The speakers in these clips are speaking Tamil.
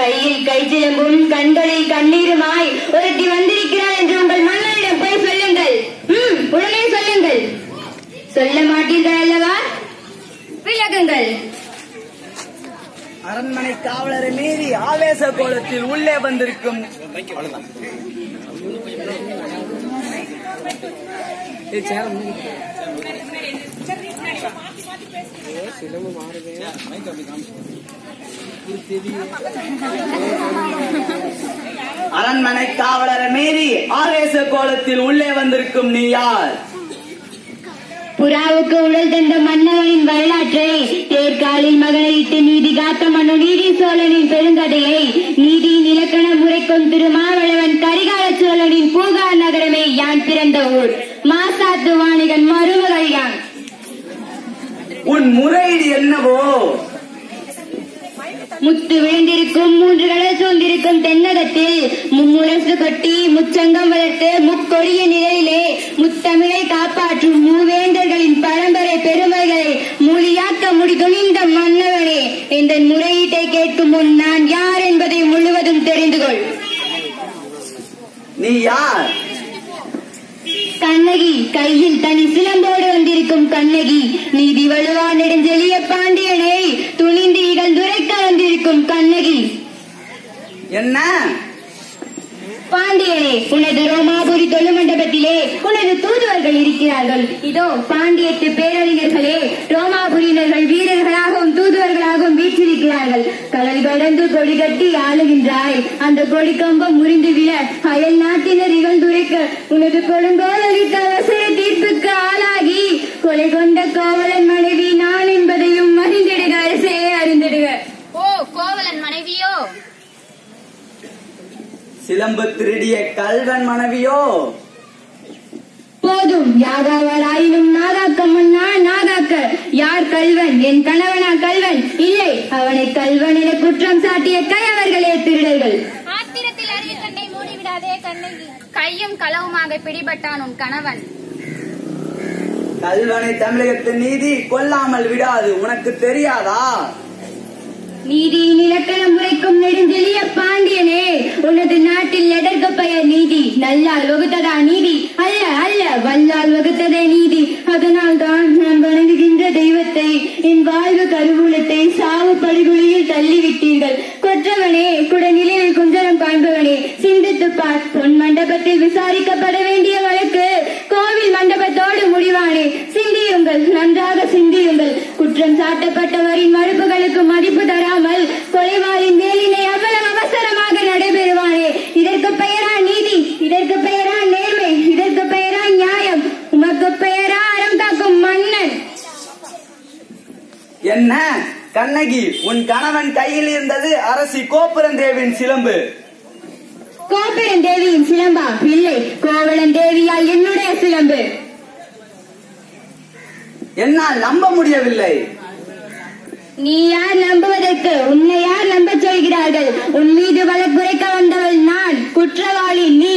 கையில் கைச்சிலம்பும் கண்களில் கண்ணீருமாய் ஒருத்தி வந்திருக்கிறாள் என்று உங்கள் மன்னனிடம் போய் சொல்லுங்கள் ம் உடனே சொல்லுங்கள் சொல்ல மாட்டீர்கள் அல்லவா விலகுங்கள் அரண்மனை காவலரை மீறி ஆவேச கோலத்தில் உள்ளே வந்திருக்கும் ஏய், சேலம் மூடு. அரண்மனை காவலரை மீறி ஆவேச கோலத்தில் உள்ளே வந்திருக்கும் நீ யார் புறாவுக்கு உடல் தந்த மன்னவனின் வரலாற்றை தேர்காலில் மகளையிட்டு நீதி காத்த மனு நீதி சோழனின் பெருங்கதையை நீதியின் இலக்கண முறைக்கும் திருமாவளவன் கரிகால சோழனின் பூகா நகரமே யான் பிறந்த ஊர் மாசாத்து வாணிகன் மருமகள் யான் உன் முறையீடு என்னவோ முத்து விழுந்திருக்கும் மூன்று கடல் சூழ்ந்திருக்கும் தென்னகத்தில் மும்முரசு கொட்டி முச்சங்கம் வளர்த்து முக்கொடிய நிலையிலே முத்தமிழை காப்பாற்றும் மூவேந்தர்களின் பரம்பரை பெருமைகளை மொழியாக்க முடிக்கும் இந்த மன்னவனே இந்த முறையீட்டை கேட்கும் முன் நான் யார் என்பதை முழுவதும் தெரிந்து கொள் நீ யார் கண்ணகி கையில் தனி சிலம்போடு வந்திருக்கும் கண்ணகி நீதி வலுவா நெடுஞ்செழிய பாண்டியனை துணிந்து இகழ்ந்துரைக்க வந்திருக்கும் கண்ணகி என்ன பாண்டியனே உனது ரோமாபுரி தொழு மண்டபத்திலே உனது தூதுவர்கள் இருக்கிறார்கள் இதோ பாண்டியத்து பேரறிஞர்களே ரோமாபுரியினர்கள் வீரர்களாகவும் தூதுவர்களாகவும் வீற்றிருக்கிறார்கள் கடல் கடந்து கொடி கட்டி ஆளுகின்றாய் அந்த கொடி கம்பம் முறிந்து விழ அயல் நாட்டினர் இகழ்ந்துரைக்க உனது கொடுங்கோல் அளித்த அவசர தீர்ப்புக்கு ஆளாகி கொலை கொண்ட கோவலன் மனைவி நான் என்பதையும் அறிந்திடுக அரசே அறிந்திடுக ஓ கோவலன் மனைவியோ சிலம்பு திருடிய கல்வன் மனைவியோ போதும் யாகாவராயினும் நாகாக்கம்மன் நான் நாகாக்க யார் கல்வன் என் கணவனா கல்வன் இல்லை அவனை கல்வன் என குற்றம் சாட்டிய கயவர்களே திருடர்கள் ஆத்திரத்தில் அறிய கண்ணை மூடிவிடாதே கண்ணகி கையும் களவுமாக பிடிபட்டான் உன் கணவன் கல்வனை தமிழகத்து நீதி கொல்லாமல் விடாது உனக்கு தெரியாதா நீதியின் இலக்கண முறைக்கும் நெடுஞ்செழிய பாண்டியனே உனது நாட்டில் எதற்கு பெயர் நீதி நல்லால் வகுத்ததா நீதி அல்ல அல்ல வல்லால் வகுத்ததே நீதி அதனால் தான் நான் வணங்குகின்ற தெய்வத்தை என் வாழ்வு கருவூலத்தை சாவு படுகொலியில் தள்ளிவிட்டீர்கள் கொற்றவனே குடநிலையில் குஞ்சரம் காண்பவனே சிந்தித்து பார் பொன் மண்டபத்தில் விசாரிக்கப்பட வேண்டிய வழக்கு கோவில் மண்டபத்தோடு முடிவானே சிந்தியுங்கள் நன்றாக சிந்தியுங்கள் குற்றம் சாட்டப்பட்டவரின் மறுப்புகளுக்கு மதிப்பு தராமல் கொலைவாளின் மேலினை அவ்வளவு அவசரமாக நடைபெறுவானே இதற்கு பெயரா நீதி இதற்கு பெயரா நேர்மை இதற்கு பெயரா நியாயம் உமக்கு பெயரா அறம் காக்கும் மன்னன் என்ன கண்ணகி உன் கணவன் கையில் இருந்தது அரசி கோபுரந்தேவின் சிலம்பு கோபிரன் தேவியின் சிலம்பா இல்லை கோவலன் தேவியால் என்னுடைய சிலம்பு என்னால் நம்ப முடியவில்லை நீ யார் நம்புவதற்கு உன்னை யார் நம்பச் சொல்கிறார்கள் உன் மீது வழக்குரைக்க வந்தவள் நான் குற்றவாளி நீ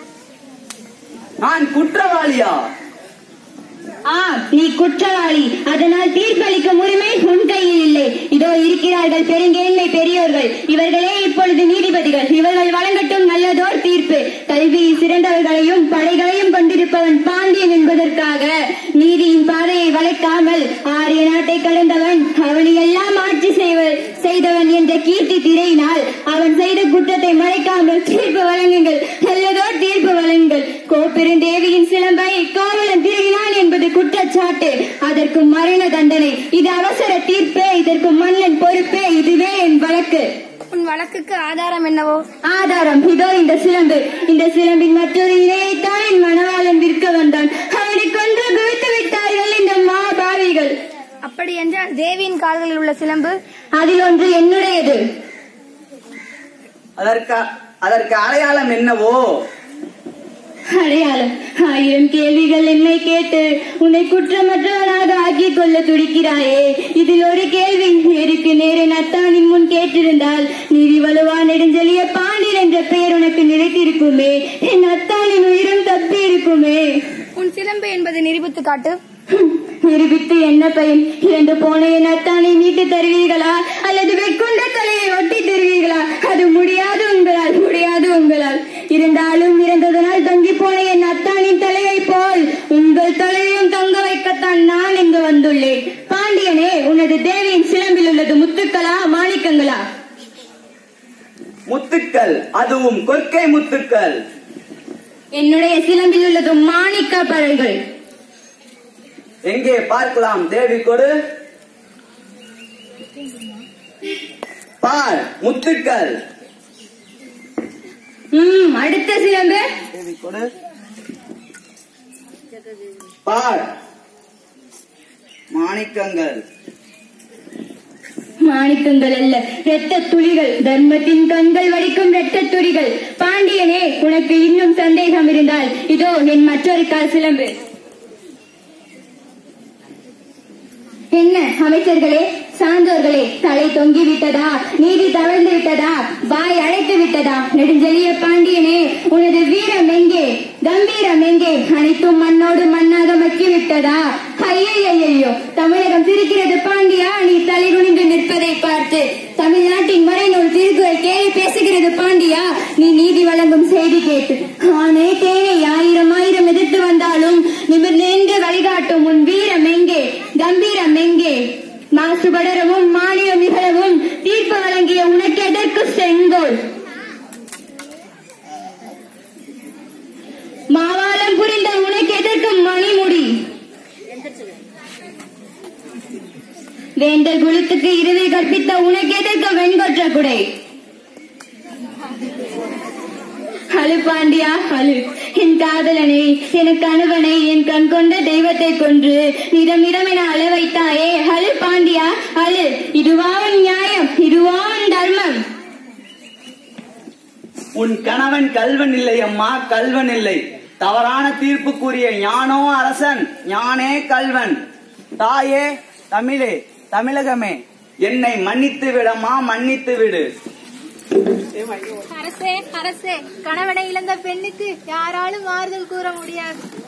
நான் குற்றவாளியா ஆ நீ குற்றவாளி அதனால் தீர்ப்பளிக்கும் உரிமை உன் கையில் இல்லை இதோ இருக்கிறார்கள் பெருங்கேண்மை பெரியோர்கள் இவர்களே இப்பொழுது நீதிபதிகள் இவர்கள் வழங்கட்டும் நல்லதோர் தீர்ப்பு கல்வியில் சிறந்தவர்களையும் படைகளையும் கொண்டிருப்பவன் பாண்டியன் என்பதற்காக நீதியின் பாதையை வளைக்காமல் ஆரிய நாட்டை கடந்தவன் அவனை எல்லாம் ஆட்சி செய்வ- செய்தவன் என்ற கீர்த்தி திரையினால் அவன் செய்த குற்றத்தை மறைக்காமல் தீர்ப்பு வழங்குங்கள் நல்லதோர் தீர்ப்பு வழங்குங்கள் கோப்பெருந்தேவியின் சிலம்பை கோவலன் திருவிழான் என்பது குற்றச்சாட்டு அதற்கு மரண தண்டனை இது அவசர தீர்ப்பே இதற்கு மன்னன் பொறுப்பே இதுவே என் வழக்கு உன் வழக்குக்கு ஆதாரம் என்னவோ ஆதாரம் இதோ இந்த சிலம்பு இந்த சிலம்பின் மற்றொரு இணையைத்தான் என் மணவாளன் விற்க வந்தான் அவனை கொன்று குவித்து விட்டார்கள் இந்த மாபாவிகள் அப்படி என்றால் தேவியின் கால்களில் உள்ள சிலம்பு அதில் ஒன்று என்னுடையது அதற்கு அதற்கு அடையாளம் என்னவோ அடையாளம் ஆயிரம் கேள்விகள் என்னை கேட்டு உன்னை குற்றமற்றவனாக ஆக்கிக் கொள்ள துடிக்கிறாயே இதில் ஒரு கேள்வி நேருக்கு நேரே நத்தானின் முன் கேட்டிருந்தால் நீதி வலுவா நெடுஞ்செழிய பாண்டியன் என்ற பெயர் உனக்கு நிலைத்திருக்குமே என் அத்தானின் உயிரும் தப்பி இருக்குமே உன் சிலம்பு என்பதை நிரூபித்து காட்டு ஹம், நிரூபித்து என்ன பயன் இறந்து போன என் அத்தானை மீட்டு தருவீர்களா அல்லது வெட்கொண்ட தலையை ஒட்டி தருவீர்களா முடியாது உங்களால் முடியாது உங்களால் இருந்தாலும் இறந்ததனால் தொங்கி போன என் அத்தானின் தலையை போல் உங்கள் தலையையும் தொங்க வைக்கத்தான் நான் இங்கு வந்துள்ளேன் பாண்டியனே உனது தேவியின் சிலம்பில் உள்ளது முத்துக்களா மாணிக்கங்களா முத்துக்கள் அதுவும் கொற்கை முத்துக்கள் என்னுடைய சிலம்பில் உள்ளது மாணிக்க பறவைகள் எங்கே பார்க்கலாம் தேவி கொடு பார் முத்துக்கள் ம் அடுத்த சிலம்பு தேவி கொடு பார் மாணிக்கங்கள் மாணிக்கங்கள் அல்ல இரத்த துளிகள் தர்மத்தின் கண்கள் வடிக்கும் இரத்த துளிகள் பாண்டியனே உனக்கு இன்னும் சந்தேகம் இருந்தால் இதோ என் மற்றொரு கால் சிலம்பு என்ன அமைச்சர்களே சான்றோர்களே தலை தொங்கி விட்டதா நீதி தவழ்ந்து விட்டதா வாய் அழைத்து விட்டதா நெடுஞ்செழிய பாண்டியனே உனது வீரம் எங்கே கம்பீரம் எங்கே அனைத்தும் மண்ணோடு மண்ணாக மக்கி விட்டதா ஐயையோ தமிழகம் சிரிக்கிறது பாண்டியா நீ தலை குனிந்து நிற்பதை பார்த்து தமிழ்நாட்டின் மறைநூல் திருக்குறள் கேலி பேசுகிறது பாண்டியா நீ நீதி வழங்கும் செய்தி கேட்டு ஆனே தேனை ஆயிரம் ஆயிரம் எதிர்த்து வந்தாலும் நிமிர் நின்று வழிகாட்டும் உன் வீரம் எங்கே கம்பீரம் எங்கே மாசுபடரவும் மானியம் நிகழவும் தீர்ப்பு வழங்கிய உனக்கு எதற்கு செங்கோல் மாவாளம் புரிந்த உனக்கு எதற்கு மணிமுடி வேந்தர் குலத்துக்கு இறுதி கற்பித்த உனக்கு எதற்கு வெண்கொற்ற குடை அழு பாண்டியா அழு என் காதலனை என் கணவனை என் கண் கொண்ட தெய்வத்தை கொன்று நிறமிடம் என அழ வைத்தாயே அழு பாண்டியா அழு இதுவாவும் நியாயம் இதுவாவும் தர்மம் உன் கணவன் கல்வன் இல்லை அம்மா கல்வன் இல்லை தவறான தீர்ப்பு கூறிய ஞானோ அரசன் ஞானே கல்வன் தாயே தமிழே தமிழகமே என்னை மன்னித்து விடம்மா மன்னித்து விடு அரசே அரசே கணவனை இழந்த பெண்ணுக்கு யாராலும் ஆறுதல் கூற முடியாது